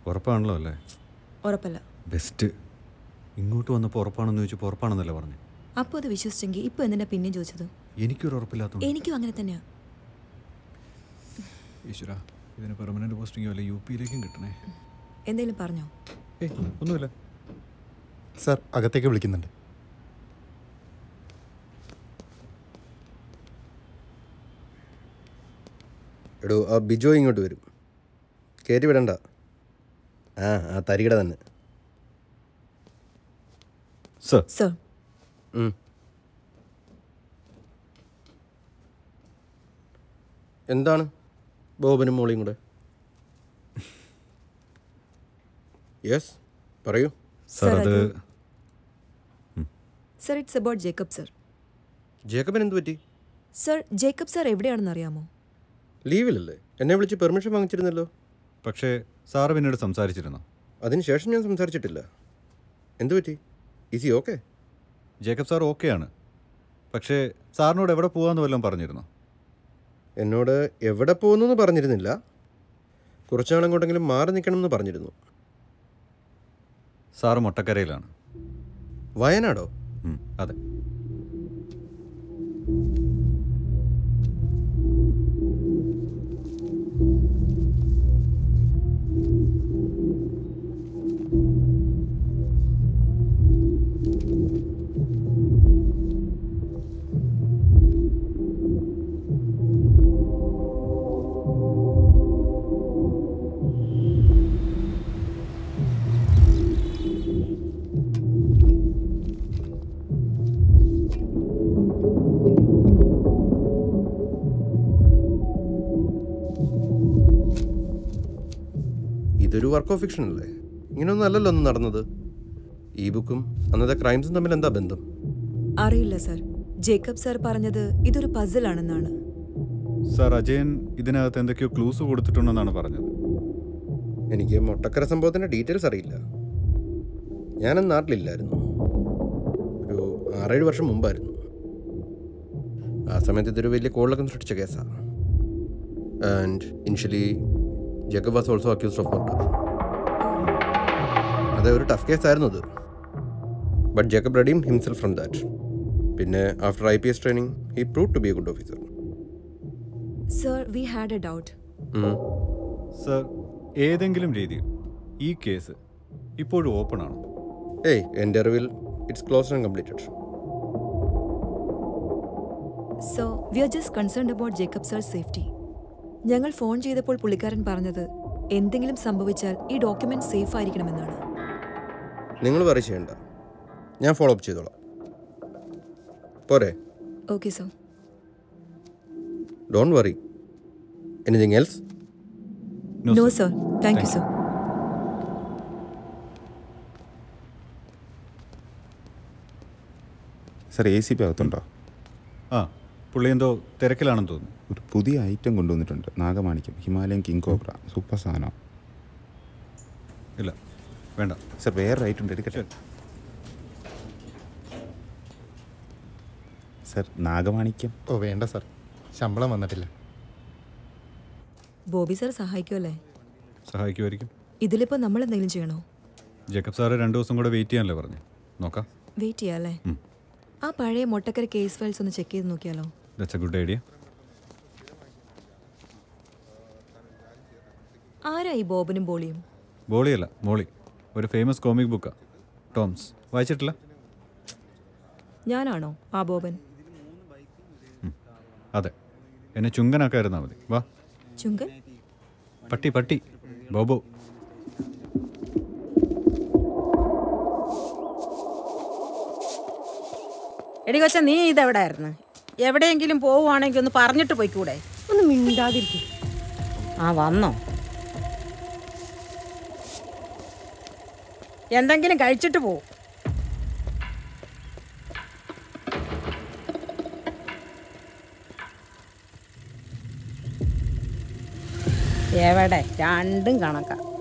ഉറപ്പാണല്ലോ അല്ലേ ഉറപ്പല്ല ബെസ്റ്റ് ഇങ്ങോട്ട് വന്നപ്പോൾ ഉറപ്പാണെന്ന് ചോദിച്ചപ്പോൾ ഉറപ്പാണെന്നല്ലേ പറഞ്ഞു അപ്പോൾ അത് വിശ്വസിച്ചെങ്കിൽ ഇപ്പോൾ എന്തിനാ പിന്നെയും ചോദിച്ചത് എനിക്കൊരു ഉറപ്പില്ലാത്ത എനിക്കും അങ്ങനെ തന്നെയാ ഈശ്വര ഇതിന് പെർമനന്റ് പോസ്റ്റിംഗ് വല്ല യു പിയിലേക്കും കിട്ടണേ എന്തെങ്കിലും പറഞ്ഞോ ഏയ് ഒന്നുമില്ല സാർ അകത്തേക്ക് വിളിക്കുന്നുണ്ട് എടോ ആ ബിജോ ഇങ്ങോട്ട് വരും കയറ്റി വിടണ്ട ആ ആ തരികിട തന്നെ സർ സർ ഉം. എന്താണ് ബോബനും മോളിയും കൂടെ യെസ് പറയൂ സർ അത് sir it's about Jacob sir ജേക്കബിന് എന്ത് പറ്റി സർ ജേക്കബ് സർ എവിടെയാണെന്ന് അറിയാമോ ലീവിലല്ലേ എന്നെ വിളിച്ച് പെർമിഷൻ വാങ്ങിച്ചിരുന്നല്ലോ പക്ഷേ സാറ് പിന്നീട് സംസാരിച്ചിരുന്നു അതിനുശേഷം ഞാൻ സംസാരിച്ചിട്ടില്ല എന്തു പറ്റി ഈസി ഓക്കെ ജേക്കബ് സാർ ഓക്കെയാണ് പക്ഷേ സാറിനോട് എവിടെ പോകാമെന്ന് വല്ലതും പറഞ്ഞിരുന്നു എന്നോട് എവിടെ പോകുന്നു എന്ന് പറഞ്ഞിരുന്നില്ല കുറച്ചാളെങ്ങോട്ടെങ്കിലും മാറി നിൽക്കണം എന്ന് പറഞ്ഞിരുന്നു സാറ് മൊട്ടക്കരയിലാണ് വയനാടോ ഉം, അതെ ഇതൊരു വർക്ക് ഓഫ് ഫിക്ഷൻ അല്ലേ ഇങ്ങനെയൊന്നും അല്ലല്ലോ ഒന്നും നടന്നത് ഈ ബുക്കും അന്നത്തെ ക്രൈംസും തമ്മിൽ എന്താ ബന്ധം അറിയില്ല സർ ജേക്കബ് സർ പറഞ്ഞത് ഇതൊരു പസിൽ ആണെന്നാണ് സാർ അജയൻ ഇതിനകത്ത് എന്തൊക്കെയോ ക്ലൂസ് കൊടുത്തിട്ടുണ്ടെന്നാണ് പറഞ്ഞത് എനിക്ക് മൊട്ടക്കര സംഭവത്തിൻ്റെ ഡീറ്റെയിൽസ് അറിയില്ല ഞാനും നാട്ടിലില്ലായിരുന്നു ഒരു ആറേഴ് വർഷം മുമ്പായിരുന്നു ആ സമയത്ത് ഇതൊരു വലിയ കോളിലൊക്കെ സൃഷ്ടിച്ച കേസാണ് and initially Jacob was also accused of murder അതെ ഒരു ടഫ് കേസായിരുന്നു അത് but Jacob redeem himself from that പിന്നെ after I P S training he prove to be a good officer sir we had a doubt sir ഏതെങ്കിലും രീതിയിൽ ഈ case ഇപ്പോഴും open ആണോ ഏയ് എൻ്റെ അറിവിൽ it's close and completed so we are just concerned about Jacob sir safety ഞങ്ങൾ phone ചെയ്തപ്പോൾ പുള്ളിക്കാരൻ പറഞ്ഞത് എന്തെങ്കിലും സംഭവിച്ചാൽ ഈ ഡോക്യുമെന്റ് സേഫ് ആയിരിക്കണമെന്നാണ് നിങ്ങൾ വറി ചെയ്യണ്ട ഞാൻ ഫോളോ അപ്പ് ചെയ്തോളാം പോരെ okay sir don't worry anything else no sir thank you sir sir A C P അകത്തുണ്ടോ ആ പുള്ളി എന്തോ തിരക്കിലാണെന്ന് തോന്നുന്നു ഒരു പുതിയ ഐറ്റം കൊണ്ടുവന്നിട്ടുണ്ട് നാഗമാണിക്യം ഹിമാലയൻ കിങ് കോബ്ര സൂപ്പർ സാധനം ഇല്ല വേണ്ട സാർ വേറെ ഐറ്റം ഉണ്ട് എടുക്കട്ടെ സാർ നാഗമാണിക്യം ഓ വേണ്ട സാർ ശമ്പളം വന്നിട്ടില്ല ബോബി സർ സഹായിക്കുമല്ലേ സഹായിക്കുമായിരിക്കും ഇതിലിപ്പോൾ നമ്മൾ എന്തെങ്കിലും ചെയ്യണോ ജേക്കബ് സാറ് രണ്ട് ദിവസം കൂടെ വെയിറ്റ് ചെയ്യാനല്ലേ പറഞ്ഞു നോക്കാം വെയിറ്റ് ചെയ്യാം അല്ലേ ഉം. ആ പഴയ മൊട്ടക്കര കേസ് ഫയൽസ് ഒന്ന് ചെക്ക് ചെയ്ത് നോക്കിയാലോ ദറ്റ്സ് എ ഗുഡ് ഐഡിയ ആരാ ഈ ബോബനും ബോളിയും ബോളിയല്ല മോളി ഒരു ഫേമസ് കോമിക് ബുക്കാണ് ടോംസ് വായിച്ചിട്ടില്ല ഞാനാണോ ആ ബോബൻ അതെ എന്നെ ചുങ്കനാക്കായിരുന്നാൽ മതി വാ ചുങ്കൻ പട്ടി പട്ടി ബോബോ എടി കൊച്ച നീ ഇതെവിടായിരുന്നു എവിടെയെങ്കിലും പോവുകയാണെങ്കിൽ ഒന്ന് പറഞ്ഞിട്ട് പോയിക്കൂടെ ഒന്ന് മിണ്ടാതിരിക്കും ആ വന്നോ എന്തെങ്കിലും കഴിച്ചിട്ട് പോവും എവിടെ രണ്ടും കണക്കാ